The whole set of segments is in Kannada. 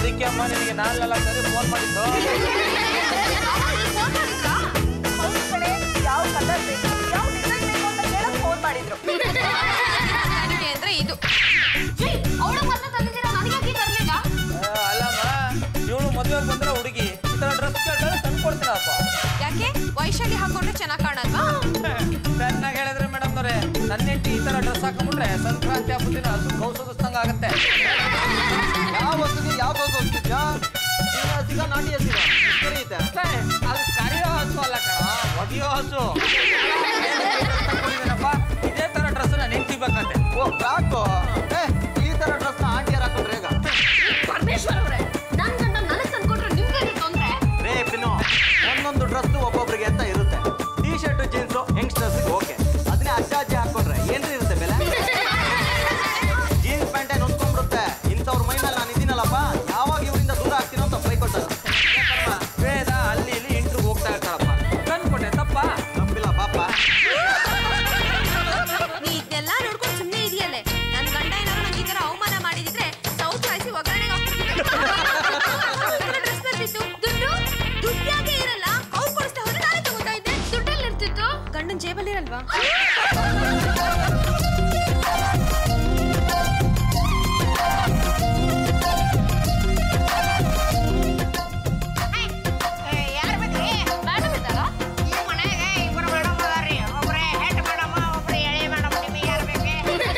ಅದಕ್ಕೆ ಅಮ್ಮ ನಿನಗೆ ನಾಳೆಲ್ಲ ಸರಿ ಫೋನ್ ಮಾಡಿದ್ದು ಅವ್ರ ಕಡೆ ಯಾವ ಕಲರ್ ಬೇಕು ಯಾವ ಡಿಸೈನ್ ಬೇಕು ಅಂತ ಕೇಳಕ್ ಫೋನ್ ಮಾಡಿದ್ರು ನನಗೆ ಅಂದ್ರೆ ಇದು ಅವಳು ಮತ್ತೆ ತಂದಿದ್ದೀರಾ ನನಗೆ ತರಲಿಲ್ಲ ಆ, ಅಲ್ಲಮ್ಮ ಇವಳು ಮದುವೆಗೆ ಬಂದ್ರೆ ಹುಡುಗಿ ಈ ಥರ ಡ್ರೆಸ್ ಕೇಳ್ತಾರೆ ತಂದು ಕೊಡ್ತೀನಪ್ಪ ಯಾಕೆ ವೈಶಾಲಿ ಹಾಕೊಂಡ್ರೆ ಚೆನ್ನಾಗಿ ಕಾಣಲ್ವಾ ಚೆನ್ನಾಗಿ ಹೇಳಿದ್ರೆ ಮೇಡಮ್ ಅವರೇ ನನ್ನ ಹೆಂಡತಿ ಈ ಥರ ಡ್ರೆಸ್ ಹಾಕೊಂಡ್ಬಿಟ್ರೆ ಸಂಕ್ರಾಂತಿ ಹಬ್ಬದಿನ ಹಸು ಕೌಸೋದಿಸ್ದಂಗೆ ಆಗುತ್ತೆ ಯಾವ ಹೊತ್ತಿಗೆ ಯಾವ ದೋಸೆ ಹೋಗ್ತಿದ್ಯಾ ಸಿಗ ಸಿಗ ನಾಟಿ ಹಸಿಗ ಕರೀತೆ ಅದು ಕರಿಯೋ ಹಸು ಅಲ್ಲ ಕಣ ಒದಿಯೋ ಹಸು ತಗೊಂಡಿದ್ದೀನಪ್ಪ ಇದೇ ಥರ ಡ್ರೆಸ್ ನಾನು ಹೆಂಡತಿ ಬೇಕಂತೆ ಓ ಸಾಕು ಏ ಈ ತರ ಡ್ರೆಸ್ ಆಂಟಿಯರ್ ಹಾಕೊಂಡ್ರೆ ಈಗ ಪರಮೇಶ್ವರ್ ಅವರೇ ನನ್ ಗಂಡ ನನಗೆ ತಂದ್ಕೊಟ್ರೆ ನಿಮ್ಗೆ ತೊಂದ್ರೆ ರೇ ಪಿನ್ನು ಒಂದೊಂದು ಡ್ರೆಸ್ ಒಬ್ಬೊಬ್ರಿಗೆ ಅಂತ ಇರುತ್ತೆ T shirt jeans youngsters okay ಅದನ್ನೇ ಅಜ್ಜ ಅಜ್ಜಿ ಹಾಕೊಂಡ್ರೆ ಏನ್ರಿ ಇರುತ್ತೆ ಬೆಲೆ ಜೀನ್ಸ್ ಪ್ಯಾಂಟೇ ನೊಂದ್ಕೊಂಡ್ಬಿಡುತ್ತೆ ಇಂಥವ್ರ ಮೈ ಮೇಲೆ ನಾನು ಇದ್ದೀನಲ್ಲಪ್ಪ ಯಾವಾಗ ಇವರಿಂದ ದೂರ ಆಗ್ತೀನೋ ಅಂತ ಬೈ ಕೊಡ್ತಾರೆ ವೇದ ಅಲ್ಲಿ ಇಲ್ಲಿ ಇಂಟ್ರಿಗೆ ಹೋಗ್ತಾ ಇರ್ತಾಳಪ್ಪ ತಂದ್ಕೊಟ್ಟೆ ತಪ್ಪ ತಪ್ಪಿಲ್ಲ ಪಾಪ ನೀ ಇದೆಲ್ಲ ನೋಡ್ಕೊಂಡು ಸುಮ್ಮನೆ ಇದೆಯಲ್ಲೇ ನನ್ನ ಗಂಡ ಏನಾದ್ರು ನಂಗೆ ಈ ತರ ಅವಮಾನ ಮಾಡಿದಿದ್ರೆ ಸೌತ್ ಕಾಯಿಸಿ ಒಗ್ಗರಣೆಗೆ ಹಾಕ್ಬಿಟ್ಟಿದ್ದೆ ಡ್ರೆಸ್ ಬರ್ತಿತ್ತು ದುಡ್ಡು ದುಡ್ಡು ಯಾಕೆ ಇರಲ್ಲ ಅವ್ರು ಕೊಡಿಸ್ತಾ ಹೋದ್ರೆ ನಾನೇ ತಗೋತಾ ಇದ್ದೆ ದುಡ್ಡಲ್ಲಿ ಇರ್ತಿತ್ತು ಗಂಡನ ಜೇಬಲ್ಲಿ ಇರಲ್ವಾ ಯಾರು ಬೇಕ್ರಿ ಮೇಡಮ್ ಇದ್ದಾರಾ ಈ ಮನೆಗೆ ಇಬ್ಬರು ಮೇಡಮ್ ಅದಾರ್ರಿ ಒಬ್ರೇ ಹೆಡ್ ಮೇಡಮ್ ಒಬ್ರು ಎಳೆ ಮೇಡಮ್ ನಿಮಗೆ ಯಾರು ಬೇಕೆ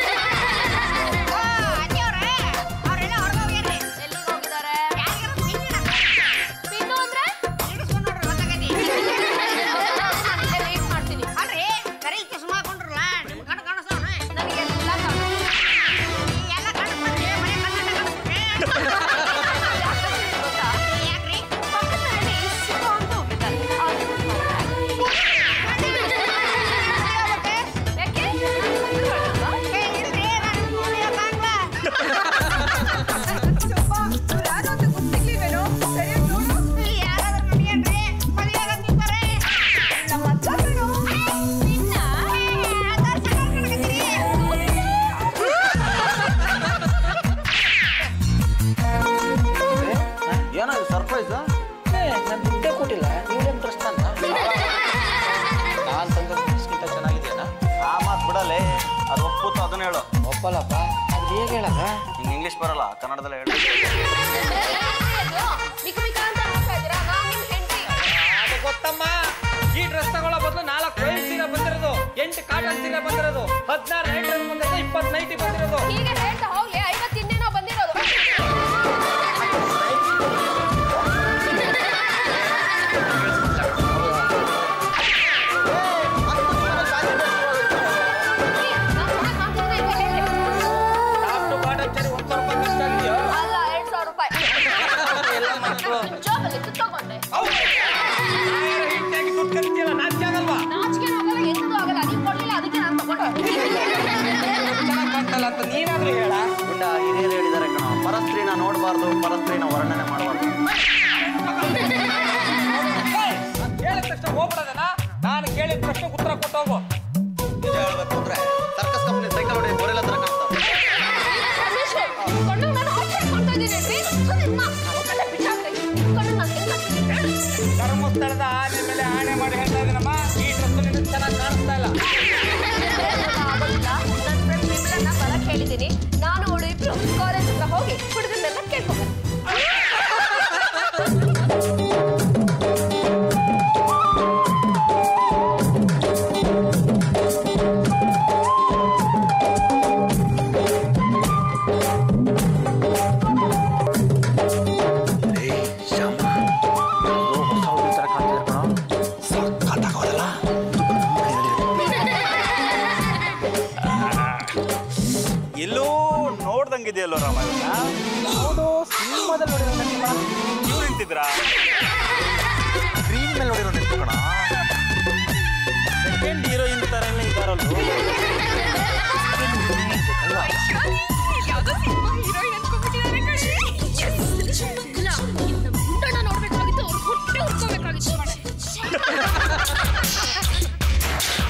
ಓ ಅಜ್ಜಿಯವ್ರೆ ಅವ್ರೆಲ್ಲ ಹೊರಗೆ ಹೋಗ್ಯಾರ್ರಿ ಎಲ್ಲಿಗೆ ಹೋಗಿದ್ದಾರೆ ಯಾರಿಗಾರು ತಿಂದಿನ ಪಿನ್ನು ಅಂದ್ರೆ ಇಡಿಸ್ಕೊಂಡು ನೋಡ್ರಿ ಗೊತ್ತಾಗೈತಿ ವೇಟ್ ಮಾಡ್ತೀನಿ ಅಲ್ರಿ ಕರಿ ಕಿಸ್ಮ ಹಾಕೊಂಡ್ರಲ್ಲ ನಿಮ್ ಕಣ್ಣು ಕಾಣಿಸ್ತಾವ ನನಗೆಲ್ಲ ಎಲ್ಲ ಕಣ್ಣು ಬಂದ್ರಿ ಮನೆ ಕಣ್ಣು ಕಾಣಿಸ್ಬಿಟ್ರೆ ಯಾಕ್ರಿ ಪಕ್ಕದಲ್ಲಿ ಶಿವ ಅಂತ ಹೋಗಿದ್ದಾರೆ ಯಾಕೆ ಏ, ಇಲ್ರಿ ನಾನು ನೋಡಿಯಪ್ಪ ಯಾರು ಅಂತ ಗೊತ್ತಿರ್ಲಿಲ್ವೇನೋ ಸರಿಯಾಗಿ ನೋಡು ಯಾರಾದ್ರೂ ನೋಡಿಯನ್ರಿ ಮದುವೆ ಆಗಕ್ ನಿಂತಾರೆ ನಮ್ಮ ಅಕ್ಕ ಕಣೋ. ಏನಾದ್ರು ಸರ್ಪ್ರೈಸ್ ನಾನು ದುಡ್ಡೇ ಕೊಟ್ಟಿಲ್ಲ ನೀವೇನು ಡ್ರೆಸ್ ತಂದ ನಾನು ತಂದ ಡ್ರೆಸ್ಗಿಂತ ಚೆನ್ನಾಗಿದೆಯಾ ಆ ಮಾತು ಬಿಡಲೇ ಅದು ಒಪ್ಪುತ್ತೋ ಅದನ್ನ ಹೇಳು ಒಪ್ಪಲ್ಲಪ್ಪ ಅದು ಹೇಗೆ ಹೇಳದ ನಿಂಗೆ ಇಂಗ್ಲೀಷ್ ಬರಲ್ಲ ಕನ್ನಡದಲ್ಲೇ ಹೇಳು ಮಿಕ ಮಿಕ ಅಂತ ನೋಡ್ತಾ ಇದ್ದೀರಾ ನಾನು ನಿಮ್ಮ ಹೆಂಡತಿ ಅದು ಗೊತ್ತಮ್ಮ ಈ ಡ್ರೆಸ್ ತಗೊಳ್ಳೋ ಬದಲು ನಾಲ್ಕು ವೈಟ್ ಸೀರೆ ಬಂದಿರೋದು ಎಂಟು ಕಾಟನ್ ಸೀರೆ ಬಂದಿರೋದು ಹದಿನಾರು ನೈಟ್ ಡ್ರೆಸ್ ಬಂದಿರೋದು ಇಪ್ಪತ್ತು ನೈಟಿ ಬಂದಿರೋದು ಹೀಗೆ ಹೇಳ್ತಾ ಹೋಗ್ಲಿ ಐವತ್ತು ಇನ್ನೇನೋ ಬಂದಿರೋದು ನಾನು ಮನೆಗ್ ಮಾಡ್ತಿದ್ರೆ ಇವಾಗ ಹೇಳಿ. ಟಾಪ್ ಟು ಬಾಟಮ್ ಸರಿ ಒಂದು ಸಾವಿರ ರೂಪಾಯಿ ಖರ್ಚು ಆಗಿದೆಯೋ ಅಲ್ಲ ಎರಡ್ ಸಾವಿರ ರೂಪಾಯಿ ಎಲ್ಲ ಮಕ್ಕಳು ಜಾಬಲ್ಲಿ ತಗೊಂಡೆ ಹಿಂಗಾಗಿ ದುಡ್ಡು ಕರಿತೀಯಲ್ಲ ನಾಚಿಕೆ ಆಗಲ್ವಾ ನಾಚಿಕೆ ಆಗಲ್ಲ ಎಂದೂ ಆಗಲ್ಲ ನೀವು ಕೊಡ್ಲಿಲ್ಲ ಅದಕ್ಕೆ ನಾನು ತಗೊಂಡೆ ಚೆನ್ನಾಗಿ ಕಾಣ್ತಲ್ಲ ಅಂತ ನೀನಾದ್ರೂ ಹೇಳ ಗುಂಡ ಹಿರಿಯರು ಹೇಳಿದ್ದಾರೆ ಕಣ ಪರಸ್ತ್ರೀನ ನೋಡಬಾರ್ದು ಪರಸ್ತ್ರೀನ ವರ್ಣನೆ ಮಾಡಬಾರ್ದು ಕೇಳಿದ ತಕ್ಷಣ ಹೋಗ್ಬಿಡೋದನ ನಾನು ಕೇಳಿದ ಪ್ರಶ್ನೆ ಉತ್ತರ ಕೊಟ್ಟು ಹೋಗು ನಿಜ ಹೇಳ್ಬೇಕು ಅಂದ್ರೆ ಸರ್ಕಸ್ ಕಂಪ್ನಿ ಸೈಕಲ್ ಹೊಡೆಯ ಗೋರೆಲ್ಲ ತರ ಕಾಣ್ತಾರೆ ಪರಮೇಶ್ವರ್, ನಿಮ್ ಕಣ್ಣು ನಾನು ಆಪರೇಟ್ ಮಾಡ್ತಾ ಇದ್ದೀನಿ ಸುಮ್ಮನೆ ನಿಮ್ಮ ಮುಖನ ಬಿಟ್ಟಾಕ್ರಿ. ನಿಮ್ ಕಣ್ಣು ನಾನು ಹೆಂಗ್ ಹಾಕ್ತೀನಿ? ಧರ್ಮಸ್ಥಳದ ಆನೆ ಮೇಲೆ ಆಣೆ ಮಾಡಿ ಹೇಳ್ತಾ ಇದ್ದೀನಮ್ಮ ಈ ಡ್ರೆಸ್ ನಿನಗೆ ಚೆನ್ನಾಗಿ ಕಾಣಿಸ್ತಾ ಇಲ್ಲ ಆಗೋದಿಲ್ಲ. ನನ್ friend ವಿಮಲನ್ನ ಬರಕ್ ಹೇಳಿದ್ದೀನಿ ನಾನು ಅವಳು ಇಬ್ರು ಕಾಲೇಜ್ ಹತ್ರ ಹೋಗಿ ಹುಡುಗನ್ನೆಲ್ಲ ಕೇಳ್ಕೊಂಡು ಎಲ್ಲೋ ನೋಡ್ದಂಗಿದೆಯಲ್ಲೋ ರಾಮಾಯಣ ಹೌದು ಸಿನಿಮಾದಲ್ಲಿ ನೋಡಿರೋ ಇವ್ರು ನಿಂತಿದ್ರಾ ಸ್ಕ್ರೀನ್ ಮೇಲೆ ನೋಡಿರೋ ನಿಂತು ಕಣ ಸೆಕೆಂಡ್ ಹೀರೋಯಿನ್ ತರ ಎಲ್ಲ ಇದಾರಲ್ಲೋ ಯಾವ್ದೋ ಸಿನಿಮಾ ಹೀರೋಯಿನ್ ಅನ್ಕೊಂಡ್ಬಿಟ್ಟಿದ್ದಾರೆ ಕಣೆ. Yes! ಇಲ್ಲ, ಇದ್ ನಮ್ ಗುಂಡಣ್ಣ ನೋಡ್ಬೇಕಾಗಿತ್ತು ಅವ್ರ ಹೊಟ್ಟೆ ಉರ್ಕೋಬೇಕಾಗಿತ್ತು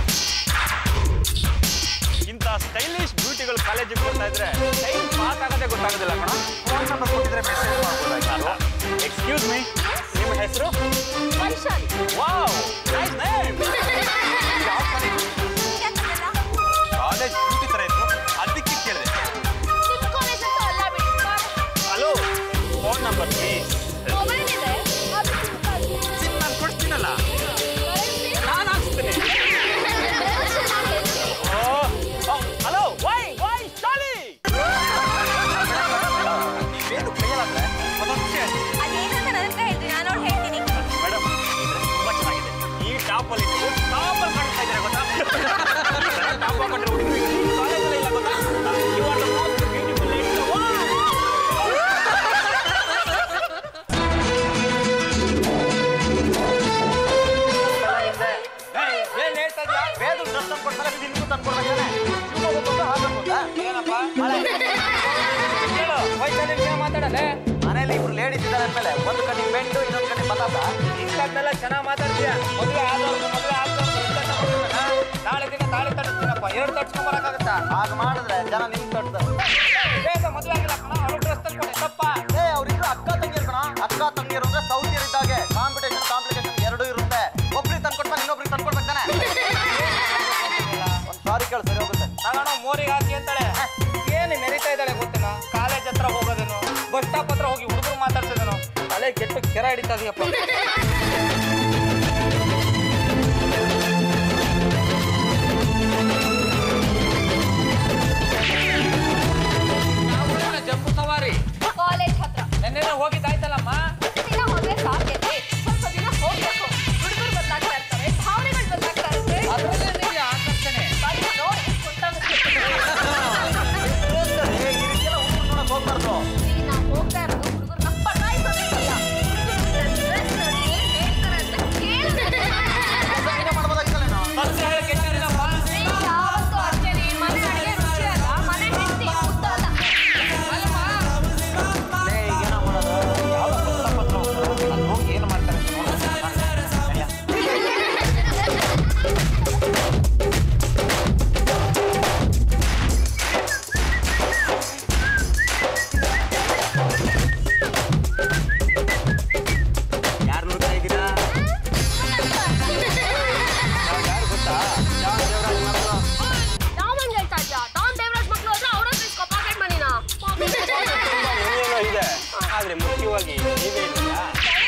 ಇಂಥ ಸ್ಟೈಲಿಶ್ ಬ್ಯೂಟಿಗಳು ಕಾಲೇಜಿಗೆ ಹೋಗ್ತಾ ಇದ್ರೆ ಟೈಮ್ ಪಾಸ್ ಆಗೋದೇ ಗೊತ್ತಾಗೋದಿಲ್ಲ ಕಣ ಫೋನ್ ನಂಬರ್ ಕೊಟ್ಟಿದ್ರೆ ಮೆಸೇಜ್ ಮಾಡ್ಬೋದಾಗಿತ್ತು ಎಕ್ಸ್ಕ್ಯೂಸ್ ಮೀ ನಿಮ್ಮ ಹೆಸರು ವೈಶಾಲಿ ವಾವ್ ನೈಸ್ ನೇಮ್ ಯಾವ ಕಾಲೇಜ್ ಕಾಲೇಜ್ ಬ್ಯೂಟಿ ಥರ ಇತ್ತು ಅದಕ್ಕೆ ಕೇಳಿದೆ ನಿಮ್ ಕಾಲೇಜ್ ಅಂತ ಅಲ್ಲ ಬಿಡಿ hello phone number please mobile ಇದೆ ಅದು ಸಿಮ್ ನಾನು ಕೊಡ್ತೀನಲ್ಲ ನಾನು ಹಾಕ್ಸ್ತೀನಿ ಹಲೋ ವೈ ವೈ ಶಾಲಿ ನೀವೇನು ಕೈಯಲ್ಲಾದ್ರೆ ಒಂದೊಂದು ವಿಷಯ ಹೇಳಿ ಅದೇನಂತ ನನ್ನ ಹತ್ರ ಹೇಳ್ತೀನಿ ನಾನು ನೋಡಿ ಹೇಳ್ತೀನಿ ಮೇಡಮ್ ತುಂಬಾ ಚೆನ್ನಾಗಿದೆ ಈ ಟಾಪ್ ಅಲ್ಲಿ ನೀವು ಟಾಪ್ ಅಲ್ಲಿ ಕಾಣಿಸ್ತಾ ಇದ್ದೀರಾ ಗೊತ್ತಾ ಟಾಪ್ ಹಾಕೊಂಡ್ರೆ ಹುಡುಗರು ಕಾಲೇಜಲ್ಲಿ ಇಲ್ಲ ಗೊತ್ತಾ you are the most beautiful lady ಏನ್ ಹೇಳ್ತಾ ಇದ್ಯಾ ಬೇದು ಡ್ರೆಸ್ ತಂದ್ಕೊಡ್ತಾರೆ ನಿನ್ಗೂ ತಂದ್ಕೊಡ್ಬೇಕಾನೆ ಹೋಗ್ಬೇಕು ಹಾಕಬಹುದಾ ಏನಪ್ಪ ಹೇಳು ವಯಸ್ಸಲ್ಲಿ ವಿಷಯ ಮಾತಾಡಲೆ ಮನೇಲಿ ಇಬ್ರು ಲೇಡೀಸ್ ಇದ್ದಾರೆ ಅಂದ್ಮೇಲೆ ಒಂದು ಕಡೆ ಬೆಂಡು ಇನ್ನೊಂದು ಕಡೆ ಬತಾಸ ಇಂಥದ್ನೆಲ್ಲ ಚೆನ್ನಾಗಿ ಮಾತಾಡ್ತೀಯ ಮದುವೆ ಆದವ್ರು ಮದುವೆ ಆದವ್ರು ಇಂಥದ್ನ ಮಾಡ್ಬೇಕಣ್ಣ. ನಾಳೆ ದಿನ ತಾಳಿ ತಟ್ಟಿಸ್ತೀನಪ್ಪ ಎರಡು ತಟ್ಸ್ಕೊಂಬರಕ್ಕಾಗತ್ತಾ ಹಾಗೆ ಮಾಡಿದ್ರೆ ಜನ ನಿಮ್ ತಟ್ತಾರೆ ಬೇಗ ಮದುವೆ ಆಗಿಲ್ಲ ಕಣ ಅವ್ರು ಡ್ರೆಸ್ ತಂದ್ಕೊಡಿ ತಪ್ಪ ಏ ಅವ್ರಿಬ್ರು ಅಕ್ಕ ತಂಗಿಯರು ಕಣ ಅಕ್ಕ ತಂಗಿಯರು ಅಂದ್ರೆ ಸೌದಿಯರ್ ಇದ್ದಾಗೆ ಕಾಂಪಿಟೇಷನ್ ಕಾಂಪ್ಲಿಕೇಶನ್ ಎರಡೂ ಇರುತ್ತೆ ಒಬ್ರಿಗೆ ತಂದ್ಕೊಡ್ತಾನೆ ಇನ್ನೊಬ್ರಿಗೆ ತಂದ್ಕೊಡ್ತಾನೆ ಒಂದ್ ಸಾರಿ ಕೇಳಿ ಸರಿ ಹೋಗುತ್ತೆ ತಗೋಣ ಮೋರಿಗೆ ಹಾಕಿ ಅಂತಾಳೆ ಏನು ಮೆರಿತಾ ಇದ್ದಾಳೆ ಗೊತ್ತಿಲ್ಲ ಕಾಲೇಜ್ ಹತ್ರ ಹೋಗೋದೇನು ಬಸ್ ಸ್ಟಾಪ್ ಹತ್ರ ಹೋಗಿ ಹುಡುಗರು ಮಾತಾಡ್ಸೋದೇನು ತಲೆ ಕೆಟ್ಟು ಕೆರ ಹಿಡಿತಾ ಇದೆಯಪ್ಪ ಜಂಬು ಸವಾರಿ ಕಾಲೇಜ್ ಹತ್ರ ನೆನ್ನೆಲ್ಲ ಹೋಗಿದ್ದಾಯ್ತಲ್ಲಮ್ಮ ಒಂದು ದಿನ ಹೋದ್ರೆ ಸಾಧ್ಯತೆ ಸ್ವಲ್ಪ ದಿನ ಹೋಗ್ಬೇಕು ಹುಡುಗರು ಬದಲಾಗ್ತಾ ಇರ್ತಾರೆ ಭಾವನೆಗಳು ಬದಲಾಗ್ತಾ ಇರುತ್ತೆ ಅದರಲ್ಲೇ ನಿಮಗೆ ಆಕರ್ಷಣೆ ಬಂದು ನೋಡಿ ಗೊತ್ತಾಗುತ್ತೆ ಏ, ಈ ರೀತಿ ಎಲ್ಲ ಹುಡುಗರು ನೋಡಕ್ ಹೋಗ್ಬಾರ್ದು ಇಲ್ಲಿ ನಾವು ಹೋಗ್ತಾ ಇರೋದು ಹುಡುಗರನ್ನ ಪಟಾಯಿಸೋದಕ್ಕಲ್ಲ ಹುಡುಗರು ಡ್ರೆಸ್ ನೋಡಿ ಏನ್ ಹೇಳ್ತಾರೆ ಅಂತ ಕೇಳಿದ್ರೆ ನೀನೇ ಮಾಡ್ಬೋದಾಗಿತ್ತಲ್ಲ ನಾವು ಮತ್ತೆ ಹೇಳಿ ಕೆಟ್ಟಿರಲ್ಲಪ್ಪ ಯಾವತ್ತೂ ಅಷ್ಟೇನೆ ಮನೆ ಅಡಿಗೆ ರುಚಿ ಅಲ್ಲ ಮನೆ ಹೆಂಡತಿ ಮುದ್ದ ಅಲ್ಲ ಏ, ಈಗೇನ ಮಾಡೋದು ಯಾವ ಪತ್ರ ಪತ್ರ ಹೋಗ್ತಾರೆ? ಅಲ್ಲಿ ಹೋಗಿ ಏನು ಮಾಡ್ತಾರೆ ಅಂತ ನೋಡೋದು. ನಡ್ಯಾ. ಯಾರ್ ನೋಡ್ತಾ ಇದ್ದೀರಾ ಯಾರು ಗೊತ್ತಾ ಜಾನ್ ದೇವರಾಜ್ ಮಕ್ಕಳು ನಾವಂಗ್ ಹೇಳ್ತಾ ಇದ್ಯಾ ಡಾನ್ ದೇವರಾಜ್ ಮಕ್ಳು ಹತ್ರ ಅವ್ರ ಹತ್ರ ಇಸ್ಕೊ ಪಾಕೆಟ್ ಮನಿನ ಏನೇನೋ ಇದೆ ಆದ್ರೆ ಮುಖ್ಯವಾಗಿ ನೀವೇ ಇದ್ದೀರಾ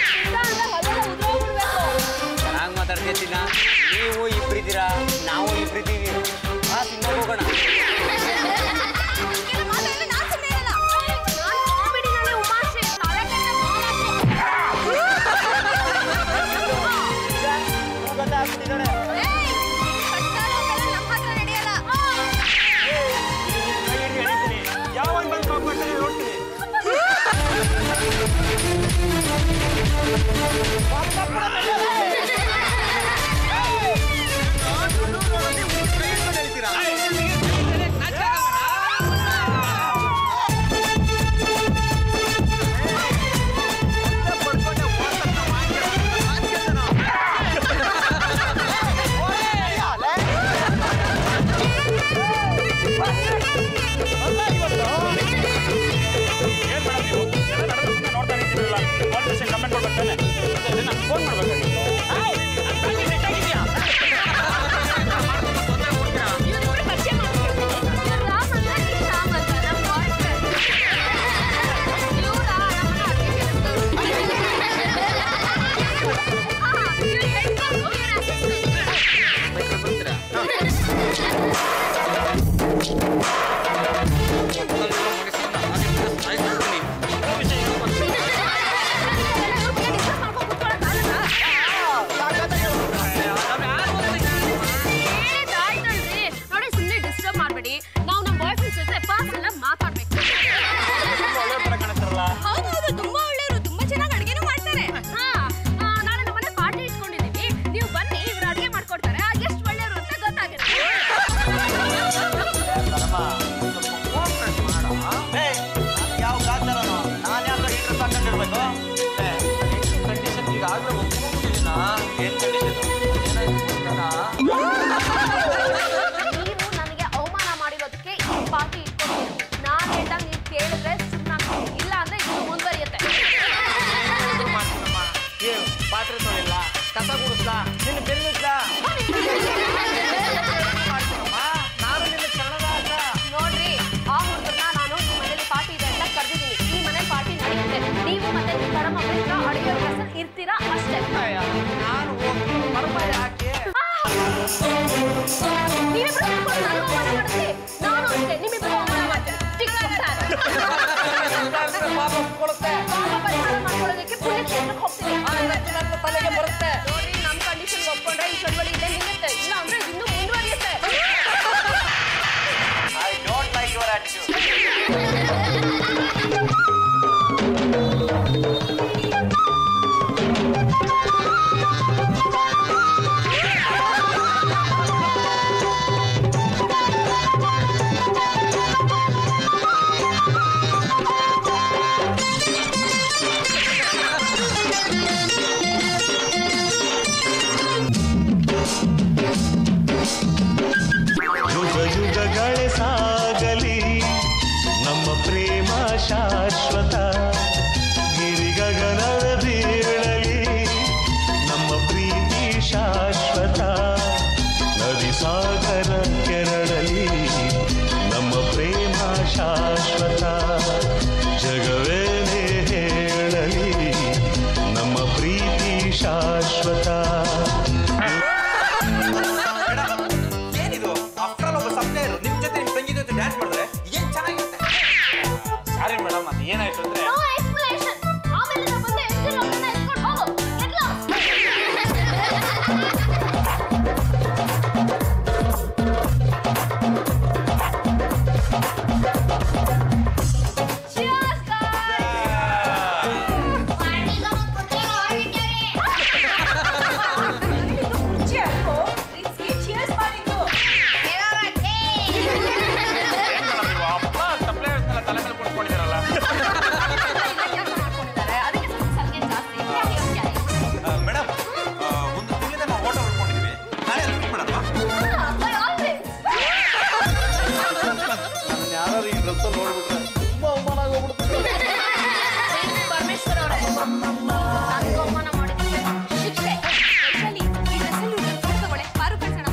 ಚೆನ್ನಾಗಿ ಮಾತಾಡ್ತಿದ್ದೀನ ನೀವು ಇಬ್ರಿದ್ದೀರಾ ನಾವು ಇಬ್ರಿದ್ದೀವಿ ಆ ಸಿನಿಮಾ ಹೋಗೋಣ ಕೈ ಹಿಡಿದು ಎಳಿತೀನಿ ಯಾವಾಗ ಬಂದು ನೋಡ್ತೀನಿ ನೋಡ್ತೀನಿ ಜನ್ಮಿಸ್ಲ ನಾನು ನಿನ್ನ ಶರಣದಾಸ ನೋಡ್ರಿ ಆ ಹುಡುಗರನ್ನ ನಾನು ನಿಮ್ಮ ಮನೇಲಿ ಪಾರ್ಟಿ ಇದೆ ಅಂತ ಕರೆದಿದ್ದೀನಿ ಈ ಮನೆ ಪಾರ್ಟಿ ನಡೆಯುತ್ತೆ ನೀವು ಮತ್ತೆ ನಿಮ್ಮ ಪರಮ ಮಿತ್ರ ಅಡುಗೆ ಕೆಲಸ ಇರ್ತೀರಾ ಅಷ್ಟೇ ಅಯ್ಯ, ನಾನು ಹೋಗಿ ಪರಮ ಯಾಕೆ ನೀವಿಬ್ರು ಸೇರ್ಕೊಂಡು ನನಗೂ ಅವಮಾನ ಮಾಡಿದ್ರಿ ನಾನು ಅಷ್ಟೇ ನಿಮ್ಮಿಬ್ರು ಅವಮಾನ ಮಾಡ್ತೀನಿ ಚಿಕ್ಕ ಸಂಸಾರ. ಪಾಪ ಕೊಡುತ್ತೆ ಪಾಪ ಪರಿಹಾರ ಮಾಡ್ಕೊಳ್ಳೋದಕ್ಕೆ ಪುಣ್ಯಕ್ಷೇತ್ರಕ್ಕೆ ಹೋಗ್ತೀನಿ ನನ್ನ ತಲೆಗೆ ಬರುತ್ತೆ ನೋಡ್ರಿ ನಮ್ಮ ಕಂಡೀಷನ್ ಒಪ್ಕೊಂಡ್ರೆ ಈ ಚಳವಳಿ ಇಲ್ಲೇ ನಿಲ್ಲುತ್ತೆ ಇಲ್ಲ ಅಂದ್ರೆ ಇದು ಇನ್ನೂ ಮುಂದುವರಿಯುತ್ತೆ I don't like your attitude ಯುಗ ಯುಗಗಳೇ ಸಾಗಲಿ ನಮ್ಮ ಪ್ರೇಮ ಶಾಶ್ವತ ಗಿರಿಗಗನದ ಬೀಳಲಿ ನಮ್ಮ ಪ್ರೀತಿ ಶಾಶ್ವತ ನದಿ ಸಾಗರ ಕೆರಳಲಿ ನಮ್ಮ ಪ್ರೇಮ ಶಾಶ್ವತ ಜಗವೇನೇ ಹೇಳಲಿ ನಮ್ಮ ಪ್ರೀತಿ ಶಾಶ್ವತ ಏನಿದು ಆಫ್ಟರ್ ಆಲ್ ಒಬ್ಬ ಸಪ್ಲೈಯರ್ ನಿಮ್ ಜೊತೆ ನಿಮ್ ತಂಗಿ ಜೊತೆ ಡ್ಯಾನ್ಸ್ ಮಾಡಿದ್ರೆ ಏನ್ ಚೆನ್ನಾಗಿರುತ್ತೆ ಸಾರಿ ಮೇಡಮ್ ಅದು ಏನಾಯ್ತು ಅಂದ್ರೆ ನೋ ಎಕ್ಸ್ಪ್ಲನೇಷನ್ ಆಮೇಲೆ ನಾನು ಬಂದೆ ಎಷ್ಟು ರೊಕ್ಕನ ಎತ್ಕೊಂಡು ಹೋಗು ಎದ್ಲು Cheers, guys! Cheers ಮಾಡಿದ್ದು ಏನ್ ಮೇಡಮ್ ನೀವು ಅಪ್ಪ ಸಪ್ಲೈಯರ್ಸ್ನೆಲ್ಲ ತಲೆ ಮೇಲೆ ಕೊಡ್ಕೊಂಡಿದ್ದೀರಲ್ಲ ಕೆಲಸ ಮಾಡ್ಕೊಂಡಿದ್ದಾರೆ ಅದಕ್ಕೆ ಸ್ವಲ್ಪ ಸಂಖ್ಯೆ ಜಾಸ್ತಿ ಯಾಕೆ ಯೋಚ್ನೆ ಆಯ್ತು? ಮೇಡಮ್ ಒಂದು ತಿಂಗಳಿಂದ ನಾವು ಹೋಟೆಲ್ ಉಳ್ಕೊಂಡಿದ್ದೀವಿ ನಾಳೆ ಮೀಟ್ ಮಾಡಪ್ಪ Ah, by all means. ಯಾರು ಈ ಡ್ರೆಸ್ ನೋಡ್ಬಿಟ್ರೆ ತುಂಬಾ ಅವಮಾನ ಆಗೋಗ್ಬಿಡುತ್ತೆ ಪರಮೇಶ್ವರ್ ಅವರೇ ನನಗೆ ಅವಮಾನ ಮಾಡಿದ್ದಕ್ಕೆ ಶಿಕ್ಷೆ Actually, ಈ ಡ್ರೆಸ್ಸಲ್ಲಿ ಇವ್ರನ್ನ ಫೋಟೋ ತಗೊಳ್ಳಿ ಪಾರು ಕಳ್ಸೋಣ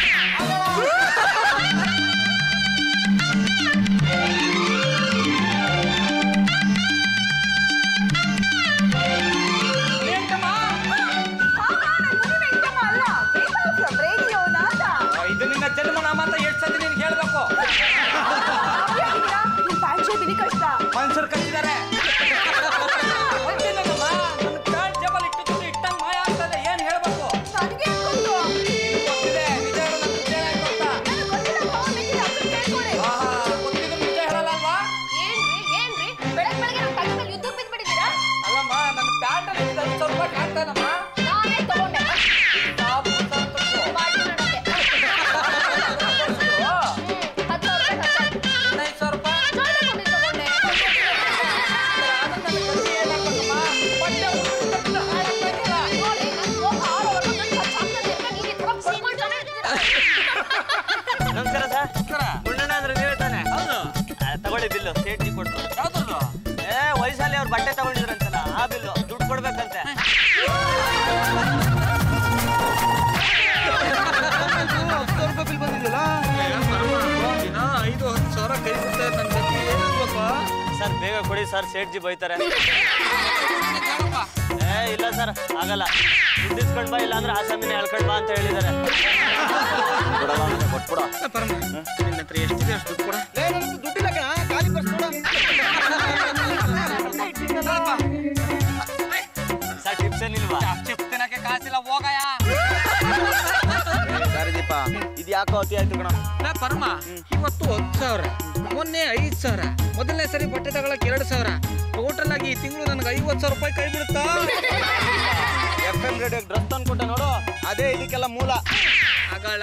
ಇದು ನಿನ್ನ ಜನ್ಮನಾಮ ಅಂತ ಎಷ್ಟು ಸತಿ ನಿನ್ಗೆ ಹೇಳ್ಬೇಕು ಮನ್ಸೂರ್ ಕಟ್ಟಿದ್ದಾರೆ ಗೊತ್ತಿಲ್ಲನಮ್ಮ, ನನ್ನ ಪ್ಯಾಂಟ್ ಜೇಬಲ್ ಇಟ್ಟಿದ್ದು ಇಟ್ಟಂಗ್ ಮಾಯ ಆಗ್ತದೆ ಏನ್ ಹೇಳ್ಬೇಕು ಗೊತ್ತಿದೆ ನಿಜ ಹೇಳು, ನನ್ಗೆ ನಿಜ ಹೇಳಕ್ ಗೊತ್ತಾ? ಆಹಾ, ಗೊತ್ತಿದ್ರು ನಿಜ ಹೇಳಲ್ಲ ಅಲ್ವಾ ಏನ್ರಿ ಏನ್ರಿ ಬೆಳಗ್ ಬೆಳಗ್ಗೆ ನಮ್ಮ ತಲೆ ಮೇಲೆ ಯುದ್ಧಕ್ಕೆ ಬಿದ್ದ್ಬಿಟ್ಟಿದ್ದೀರಾ ಅಲ್ಲಮ್ಮ ನನ್ನ ಪ್ಯಾಂಟ್ ಅಲ್ಲಿ ಇದ್ದ ಐದು ಸಾವಿರ ರೂಪಾಯಿ ಕಾಣ್ತಾನಮ್ಮ ನಾನೇ ತಗೊಂಡೆ ಸಾಬು ಸಂತೋಷ. ಪಾರ್ಟಿ ಮಾಡೋಕ್ಕೆ ಹ್ಮ್ ಹತ್ತು ಸಾವಿರ ರೂಪಾಯಿ ಖರ್ಚಾಯ್ತು ಹದಿನೈದು ಸಾವಿರ ರೂಪಾಯಿ ಜೋಳ ಕೊಂಡಿ ತಗೊಂಡೆ ಅದನ್ನ ನನಗೆ ಗೊತ್ತಿ ಏನಾಗ್ಬೇಕಮ್ಮ? ಬಟ್ಟೆ ಉಟ್ಕೊಂಡು ಹಾಳಾಗ್ತಾಯಿಲ್ಲ. ನೋಡಿ ನನ್ ಕೋಪ ಆರೋವರೆಗೂ ನನ್ ಖರ್ಚು ಆಗ್ತದೆ ಅಂತ ನೀವ್ ಈ ತರ ಬಡ್ಕೊಳ್ತಾನೆ ಇರ್ತೀರಾ. ನಮಸ್ಕಾರ ಸರ್ ಗುಂಡಣ್ಣ ಅಂದ್ರೆ ನೀವೇ ತಾನೆ ಹೌದು ಆ, ತಗೊಳ್ಳಿ ಬಿಲ್ಲು ಸೇಠ್ಜಿ ಕೊಟ್ರು ಯಾವ್ದು ಏ ವಯಸ್ಸಲ್ಲಿ ಅವ್ರು ಬಟ್ಟೆ ತಗೊಂಡಿದ್ರಂತಲ್ಲ ಆ ಬಿಲ್ಲು ದುಡ್ಡು ಕೊಡ್ಬೇಕಂತೆ ದಿನ ಐದು ಹತ್ತು ಸಾವಿರ ಕೈ ಕೊಡ್ತಾರೆ ನನ್ನ ಜೊತೆ ಏನಾಗ್ಬೇಕು ಸರ್ ಬೇಗ ಕೊಡಿ ಸರ್ ಸೇಠ್ಜಿ ಬೈತಾರೆ ಏ ಇಲ್ಲ ಸರ್ ಆಗಲ್ಲ ದುಡ್ಡು ಇಸ್ಕೊಂಡ್ ಬಾ ಇಲ್ಲ ಅಂದ್ರೆ ಆಸಾಮಿನ ಎಳ್ಕೊಂಡ್ ಬಾ ಅಂತ ಹೇಳಿದ್ದಾರೆ ಕೊಟ್ಬಿಡ ಪರಮ ನಿನ್ನ ಹತ್ರ ಎಷ್ಟಿದೆ ಅಷ್ಟು ದುಡ್ಡು ಕೊಡ ದುಡ್ಡಿಲ್ಲ ಕಣ ಖಾಲಿ ಪರ್ಸ್ ಸರ್ ಟಿಪ್ಸ್ ಏನಿಲ್ವಾ ಚಿಪ್ ತಿನ್ನಕ್ಕೆ ಕಾಸಿಲ್ಲ ಹೋಗಯ್ಯ ದೀಪ ಇದು ಯಾಕೋ ಅತಿ ಆಯ್ತು ಕಣ ನಾ ಪರಮ ಇವತ್ತು ಹತ್ತು ಸಾವಿರ ಮೊನ್ನೆ ಐದು ಸಾವಿರ ಮೊದಲನೇ ಸರಿ ಬಟ್ಟೆ ತಗೊಳಕ್ ಎರಡು ಸಾವಿರ ಟೋಟಲ್ ಆಗಿ ಈ ತಿಂಗಳು ನನಗೆ ಐವತ್ತು ಸಾವಿರ ರೂಪಾಯಿ ಕೈ ಬಿಡುತ್ತಾ ಎಫ್ ಎಂ ರೇಡಿಯೋ ಡ್ರೆಸ್ ತಂದ್ಕೊಟ್ಟೆ ನೋಡು ಅದೇ ಇದಕ್ಕೆಲ್ಲ ಮೂಲ ಆಗಳ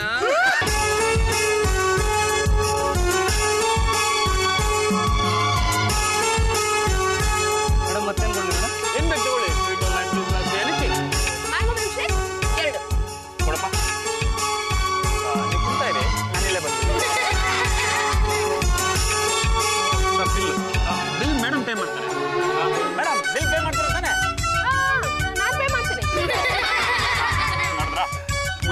ಮೇಡಮ್ ಮತ್ತೇನು ಕೊಡ್ಲಿ ಮೇಡಮ್ ಏನು ಬೇಕು ತಗೊಳ್ಳಿ ಸ್ವೀಟು ಲಡ್ಡು ಗ್ಲಾಸ್ ಏನಿಕ್ಕೆ ಮ್ಯಾಂಗೋ ಮಿಲ್ಕ್ ಶೇಕ್ ಎರಡು ಕೊಡಪ್ಪ ನೀವು ಕುಂತಾ ಇರಿ ನಾನು ಇಲ್ಲೇ ಬರ್ತೀನಿ ಬಿಲ್ ಬಿಲ್ ಮೇಡಮ್ ಪೇ ಮಾಡ್ತಾರೆ ಮೇಡಮ್ ಬಿಲ್ ಪೇ ಮಾಡ್ತಾರೆ ತಾನೆ ನಾನ್ ಪೇ ಮಾಡ್ತೀನಿ ನೋಡ್ರಾ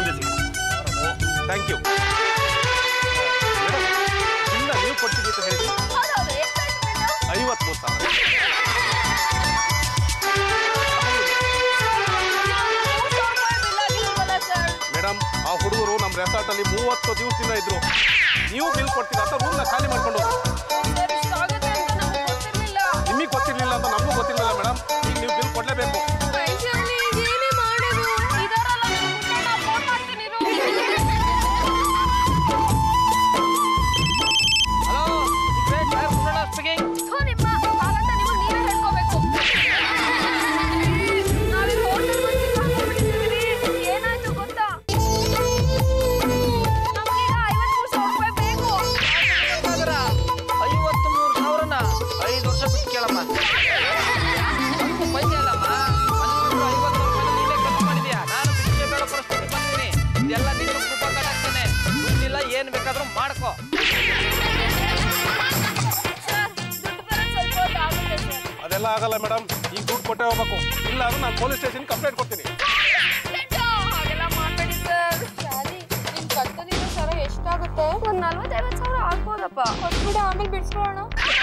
ಸಾವಿರ ಮೇಡಮ್ ಆ ಹುಡುಗರು ನಮ್ಮ ರೆಸಾರ್ಟಲ್ಲಿ ಮೂವತ್ತು ದಿವಸದಿಂದ ಇದ್ರು ನೀವು ಬಿಲ್ ಕೊಡ್ತೀರಾ ಅಂತ ರೂಮ್ನ ಖಾಲಿ ಮಾಡ್ಕೊಂಡು ಹೋದ್ರು ನಿಮಗೆ ಗೊತ್ತಿರಲಿಲ್ಲ ಅಂತ ನಮಗೂ ಗೊತ್ತಿರಲಿಲ್ಲ ಮೇಡಮ್ ಈಗ ನೀವು ಬಿಲ್ ಕೊಡಲೇಬೇಕು ಹಲೋ ಸ್ಪೀಕಿಂಗ್ ಏನಾಯ್ತು ಗೊತ್ತಾ ನಮ್ಗೀಗ ಐವತ್ಮೂರು ಸಾವಿರ ರೂಪಾಯಿ ಬೇಕು ಹಾಗಾದ್ರ ಐವತ್ತು ಮೂರು ಸಾವಿರನ ಐದು ವರ್ಷ ಬಿಟ್ಟು ಕೇಳಮ್ಮ ಸ್ವಲ್ಪ ಪೈಸೆ ಅಲ್ಲಮ್ಮ ಮನೆಯವರು ಐವತ್ತು ರೂಪಾಯಿ ನೀನೇ ಖರ್ಚು ಮಾಡಿದ್ಯಾ ನಾನು ಭಿಕ್ಷೆ ಬೇಡ ಪರಿಸ್ಥಿತಿ ಬಂದಿದ್ದೀನಿ ಇದೆಲ್ಲ ನಿನ್ನ ಕೃಪಾ ಕಟ್ಟಾಗ್ತಾನೆ ದುಡ್ಡಿಲ್ಲ ಏನ್ ಬೇಕಾದ್ರೂ ಮಾಡ್ಕೋ ಸರ್ ದುಡ್ಡು ಬರೋದು ಸ್ವಲ್ಪ ಹೊತ್ತು ಆಗುತ್ತೆ ಸರ್ ಅದೆಲ್ಲ ಆಗಲ್ಲ ಮೇಡಮ್ ಈಗ ದುಡ್ಡು ಕೊಟ್ಟೆ ಹೋಗ್ಬೇಕು ಇಲ್ಲ ಅಂದ್ರೆ ನಾನು ಪೊಲೀಸ್ ಸ್ಟೇಷನ್ ಕಂಪ್ಲೇಂಟ್ ಕೊಡ್ತೀನಿ ಹಾಗೆಲ್ಲ ಮಾಡಬೇಡಿ ಸರ್ ಶಾಲಿ ನಿಮ್ ಕತ್ತಲಿನ ಸರ ಎಷ್ಟಾಗುತ್ತೆ ಒಂದ್ ನಲ್ವತ್ತೈವತ್ತು ಸಾವಿರ ಆಗ್ಬೋದಪ್ಪ ಕೊಟ್ಬಿಡಿ ಆಮೇಲೆ ಬಿಡಿಸ್ಕೊಳ್ಳೋಣ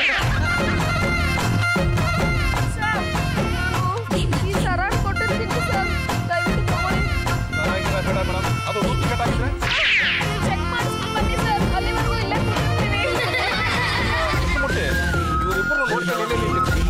ಸರ್ ನಾನು ಈ ಸರ ಕೊಟ್ಟಿರ್ತೀನಿ ಸರ್ ದಯವಿಟ್ಟು ತಗೊಳ್ಳಿ ಚೆನ್ನಾಗಿಲ್ಲ ಬೇಡ ಮೇಡಮ್ ಅದು ಡೂಪ್ಲಿಕೇಟ್ ಆಗಿದ್ರೆ ಚೆಕ್ ಮಾಡಿಸ್ಕೊಂಡು ಬನ್ನಿ ಸರ್ ಅಲ್ಲಿವರೆಗೂ ಇಲ್ಲೇ ಕೂತಿರ್ತೀನಿ ಮುಟ್ಟಿ ಇವರಿಬ್ಬರು ನೋಡ್ಕೊಂಡು ಎಲ್ಲೇ ನಿಂತಿರ್ತಾರೆ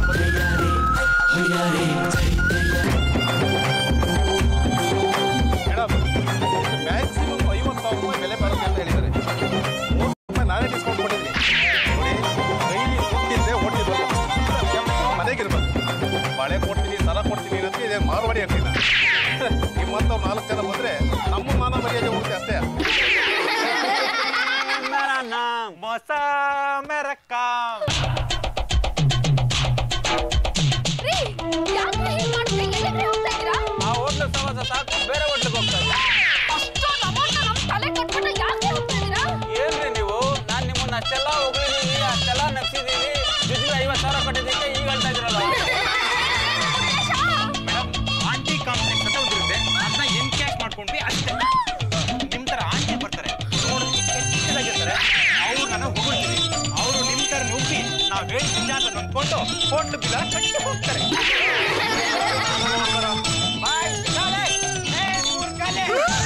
ಮೇಡಮ್ ಮ್ಯಾಕ್ಸಿಮಮ್ ಐವತ್ತು ಸಾವಿರ ರೂಪಾಯಿ ಬೆಲೆ ಬರುತ್ತೆ ಅಂತ ಹೇಳಿದ್ದಾರೆ ಮೂವತ್ತು ರೂಪಾಯಿ ನಾನೇ ಡಿಸ್ಕೌಂಟ್ ಕೊಟ್ಟಿದ್ದೀನಿ ನೋಡಿ ಡೈಲಿ ಕೂತಿದ್ದೆ ಓಡ್ತಿದ್ದು ಮನೆಗಿರ್ಬೇಕು ಬಳೆ ಕೊಡ್ತೀನಿ ಸಲ ಕೊಡ್ತೀನಿ ಅಂತ ಇದೆ ಮಾರುವಾಡಿ ಆಗ್ಲಿಲ್ಲ ನಿಮ್ಮಂಥವ್ರು ನಾಲ್ಕು ಜನ ಬಂದರೆ ನಮ್ಮ ಮಾನ ಮರ್ಯಾದೆ ಹೋಗುತ್ತೆ ಅಷ್ಟೇ ಮೊಸ ಮೆರಕ ರೀ ಯಾಕೆ ಹೀಗೆ ಮಾಡ್ತೀರಿ ಎಲ್ಲಿಗೆ ಹೋಗ್ತಾ ಇದ್ದೀರಾ ಆ ಹೋಟ್ಲು ಸಮಾಜ ಸಾಕು ಬೇರೆ ಹೋಟ್ಲಿಗೆ ಹೋಗ್ತಾ ಇದ್ದೆ ಅಷ್ಟೊಂದು ಅಮೌಂಟ್ ನಮ್ಮ ತಲೆ ಕಟ್ಬಿಟ್ಟು ಯಾಕೆ ಹೋಗ್ತಾ ಇದ್ದೀರಾ ಏನ್ರಿ ನೀವು ನಾನು ನಿಮ್ಮನ್ನ ಅಷ್ಟೆಲ್ಲ ಹೊಗಳಿದೀವಿ ಅಷ್ಟೆಲ್ಲ ನಗ್ಸಿದೀವಿ ಜೊತೆಗೆ ಐವತ್ತು ಸಾವಿರ ಕೊಟ್ಟಿದ್ದಕ್ಕೆ ಈಗ ಹೇಳ್ತಾ ಇದ್ರಲ್ಲ ಮೇಡಮ್ ಆಂಟಿ ಕಾಂಪ್ಲೆಕ್ಸ್ ಅಂತ ಒಂದಿರುತ್ತೆ ಅದನ್ನ ಎನ್ ಕ್ಯಾಶ್ ಮಾಡ್ಕೊಂಡ್ವಿ ಅಷ್ಟೇ ನಿಮ್ ತರ ಆಂಟಿ ಬರ್ತಾರೆ ನೋಡೋದಕ್ಕೆ ಕೆಟ್ಟದಾಗಿರ್ತಾರೆ ಅವ್ರು ನನಗೆ ಹೊಗಳ್ತೀವಿ ಅವರು ನಿಮ್ ತರ ನುಗ್ಗಿ ನಾವ್ ಹೇಳಿ ನಿಜ ಅಂತ ನಂಬ್ಕೊಂಡು ಹೋಟ್ಲು ಬಿಲ್ಲ ಕಟ್ಟಿ ಹೋಗ್ತಾರೆ ಬಾಯ್ ಕಾಲೆ ಏ ಮೂರ್ಖಾಲೆ.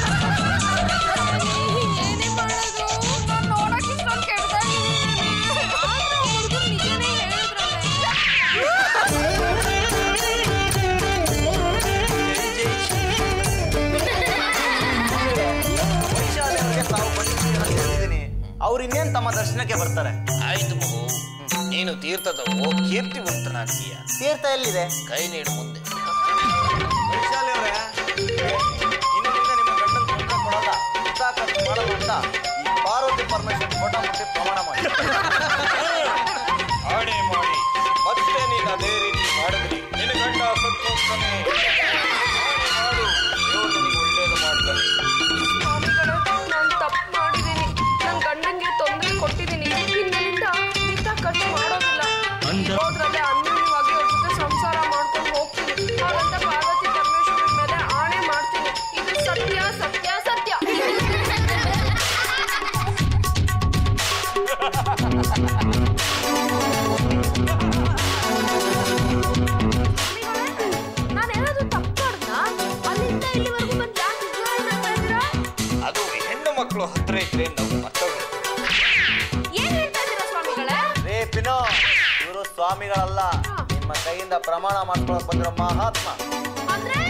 ಏನೇ ಮಾಡೋದು ನಾನು ನೋಡಕ್ ಇಷ್ಟೊಂದು ಕೆಟ್ಟದಾಗಿದ್ದೀನಿ ಆದ್ರೆ ಹುಡುಗರು ನಿಜನೇ ವೈಶಾಲಿ ಅವರಿಗೆ ತಾವು ಬಂದಿದ್ದೀರಿ ಅಂತ ಹೇಳಿದ್ದೀನಿ ಅವ್ರು ಇನ್ನೇನು ತಮ್ಮ ದರ್ಶನಕ್ಕೆ ಬರ್ತಾರೆ ಆಯ್ತು ಮಗು ನೀನು ತೀರ್ಥದ ಓ ಕೀರ್ತಿವಂತನಾಗ್ತೀಯ ತೀರ್ಥ ಎಲ್ಲಿದೆ ಕೈ ನೀಡು ಮುಂದೆ ವೈಶಾಲಿ ಅವರೇ ಇನ್ನಿಂದ ನಿಮ್ಮ ಗಂಡನ ತೊಂದರೆ ಕೊಡಲ್ಲ ಇಂಥ ಖರ್ಚು ಮಾಡಲ್ಲ ಅಂತ ಈ ಪಾರ್ವತಿ ಪರಮೇಶ್ವರ್ ಫೋಟೋ ಮುಟ್ಟಿ ಪ್ರಮಾಣ ಮಾಡಿ ಆಣೆ ಮಾಡಿ ಮತ್ತೆ ನೀನು ಅದೇ ರೀತಿ ಮಾಡಿದ್ರಿ ನಿನ್ನ ಗಂಡ ಸತ್ತು ಹೋಗ್ತಾನೆ ಆಣೆ ಮಾಡು ದೇವ್ರು ನಿನಗೆ ಒಳ್ಳೇದು ಮಾಡ್ತಾನೆ ಸ್ವಾಮಿಗಳೇ ನಾನು ತಪ್ಪು ಮಾಡಿದ್ದೀನಿ ನನ್ನ ಗಂಡಂಗೆ ತೊಂದರೆ ಕೊಟ್ಟಿದ್ದೀನಿ ಇನ್ಮೇಲಿಂದ ಇಂಥ ಖರ್ಚು ಮಾಡೋದಿಲ್ಲ ಹೋದ್ರಲ್ಲೇ ಅನ್ಯೂನ್ಯವಾಗಿ ಅವ್ರ ಜೊತೆ ಸಂಸಾರ ಮಾಡ್ಕೊಂಡು ಹೋಗ್ತೀನಿ ಹಾಗಂತ ಪಾರ್ವತಿ ಪರಮೇಶ್ವರನ ಮೇಲೆ ಆಣೆ ಮಾಡ್ತೀನಿ ಇದು ಸತ್ಯ ಸತ್ಯ ಸತ್ಯ ನಾನೇನಾದ್ರೂ ತಪ್ಪು ಮಾಡ್ದಾ ಅಲ್ಲಿಂದ ಇಲ್ಲಿವರೆಗೂ ಬಂದು ಯಾಕೆ ನಿಜವಾಗ್ಲೂ ಮಾಡ್ತಾ ಇದ್ದೀರಾ ಅದು ಹೆಣ್ಣು ಮಕ್ಕಳು ಹತ್ರ ಇದ್ರೆ ನಾವು ಮತ್ತವ್ರು ಏನ್ ಹೇಳ್ತಾ ಇದ್ದೀರಾ ಸ್ವಾಮಿಗಳೇ ರೇ ಪಿನೋ ಇವರು ಸ್ವಾಮಿಗಳಲ್ಲ ನಿಮ್ಮ ಕೈಯಿಂದ ಪ್ರಮಾಣ ಮಾಡ್ಕೊಳಕ್ ಬಂದಿರೋ ಮಹಾತ್ಮ ಅಂದ್ರೆ